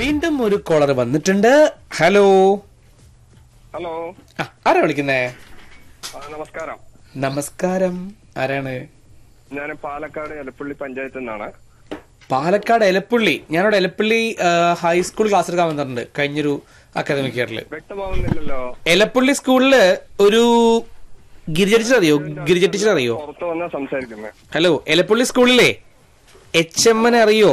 വീണ്ടും ഒരു കോളർ വന്നിട്ടുണ്ട് ഹലോ ഹലോ ആ, ആരാ വിളിക്കുന്നേ ആ, നമസ്കാരം നമസ്കാരം ആരാണ് ഞാൻ പാലക്കാട് എലപ്പള്ളി പഞ്ചായത്തിൽ നിന്നാണ് പാലക്കാട് എലപ്പുള്ളി ഞാനിവിടെ എലപ്പള്ളി ആ, ഹൈസ്കൂൾ ക്ലാസ് എടുക്കാൻ വന്നിട്ടുണ്ട് കഴിഞ്ഞൊരു അക്കാദമിക് ഇയറിൽ വ്യക്തമാവുന്നില്ലല്ലോ എലപ്പള്ളി സ്കൂളില് ഒരു ഗിരിജ ടീച്ചർ അറിയോ ഗിരിജ ടീച്ചർ അറിയോ പുറത്ത് വന്നാ സംസാരിക്കുന്നത് ഹലോ എലപ്പള്ളി സ്കൂളിലെ എച്ച് എമ്മിനെ അറിയോ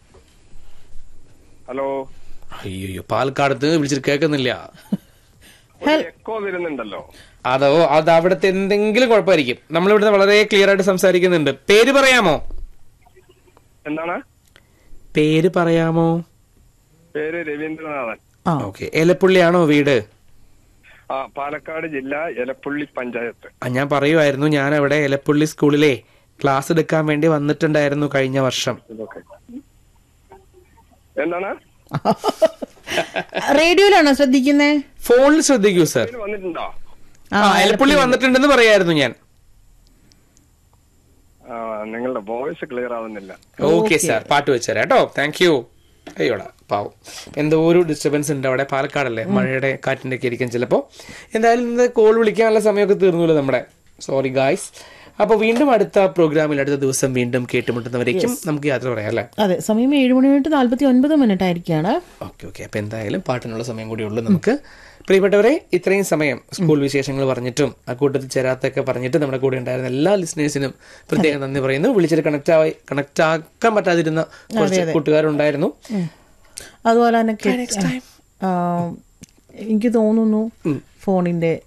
ഹലോ അയ്യോ പാലക്കാടത്ത് വിളിച്ചിട്ട് കേൾക്കുന്നില്ല ഒരു എക്കോ വരുന്നുണ്ടല്ലോ അതോ അത് അവിടുത്തെ എന്തെങ്കിലും കുഴപ്പമായിരിക്കും നമ്മളിവിടുന്ന് വളരെ ക്ലിയർ ആയിട്ട് സംസാരിക്കുന്നുണ്ട് പേര് പറയാമോ എന്താണ് പേര് പറയാമോ പേര് രവീന്ദ്രനാഥൻ ആ ഓക്കെ എലപ്പുള്ളിയാണോ വീട് ആ പാലക്കാട് ജില്ല എലപ്പള്ളി പഞ്ചായത്ത് ആ, ഞാൻ പറയുമായിരുന്നു ഞാൻ അവിടെ എലപ്പുള്ളി സ്കൂളിലെ ക്ലാസ് എടുക്കാൻ വേണ്ടി വന്നിട്ടുണ്ടായിരുന്നു കഴിഞ്ഞ വർഷം ഇതൊക്കെ എന്താണ് റേഡിയോയിലാണോ ശ്രദ്ധിക്കുന്നേ ഫോണിൽ ശ്രദ്ധിക്കൂ സർ പേര് വന്നിട്ടുണ്ടോ ആ ആ എലപ്പുള്ളി വന്നിട്ടുണ്ടെന്ന് പറയായിരുന്നു ഞാൻ ആ നിങ്ങളുടെ വോയിസ് ക്ലിയർ ആവുന്നില്ല ഓക്കെ സാർ പാട്ട് വെച്ചുതരാം കേട്ടോ താങ്ക് യു അയ്യോടാ പാവം എന്തോ ഒരു ഡിസ്റ്റർബൻസ് ഉണ്ട് അവിടെ പാലക്കാടല്ലേ മഴയുടെ കാറ്റിന്റെ ഒക്കെ ആയിരിക്കും ചിലപ്പോ എന്തായാലും ഇന്ന് കോൾ വിളിക്കാനുള്ള സമയമൊക്കെ തീർന്നല്ലോ നമ്മുടെ സോറി ഗായ്സ് അപ്പൊ വീണ്ടും അടുത്ത പ്രോഗ്രാമിൽ അടുത്ത ദിവസം വീണ്ടും കേട്ടുമുട്ടുന്നവരേക്കും നമുക്ക് യാത്ര പറയാം അല്ലേ അതെ സമയം ഏഴ് മണി മിനിറ്റ് നാല്പത്തി ഒൻപത് മിനിറ്റ് ആയിരിക്കാണ് ഓക്കെ ഓക്കെ അപ്പൊ എന്തായാലും പാട്ടിനുള്ള സമയം കൂടി ഉള്ളു നമുക്ക് പ്രിയപ്പെട്ടവരെ ഇത്രയും സമയം സ്കൂൾ വിശേഷങ്ങൾ പറഞ്ഞിട്ടും ആ കൂട്ടത്തിൽ ചേരാത്തൊക്കെ പറഞ്ഞിട്ട് നമ്മുടെ കൂടെ ഉണ്ടായിരുന്ന എല്ലാ ലിസണേഴ്സിനും പ്രത്യേകം നന്ദി പറയുന്നു വിളിച്ചിട്ട് കണക്ട് ആയി കണക്ട് ആക്കാൻ പറ്റാതിരുന്ന കുറച്ച് കൂട്ടുകാരുണ്ടായിരുന്നു അതുപോലെ തന്നെ കെ- ആ, എനിക്ക് തോന്നുന്നു ഫോണിന്റെ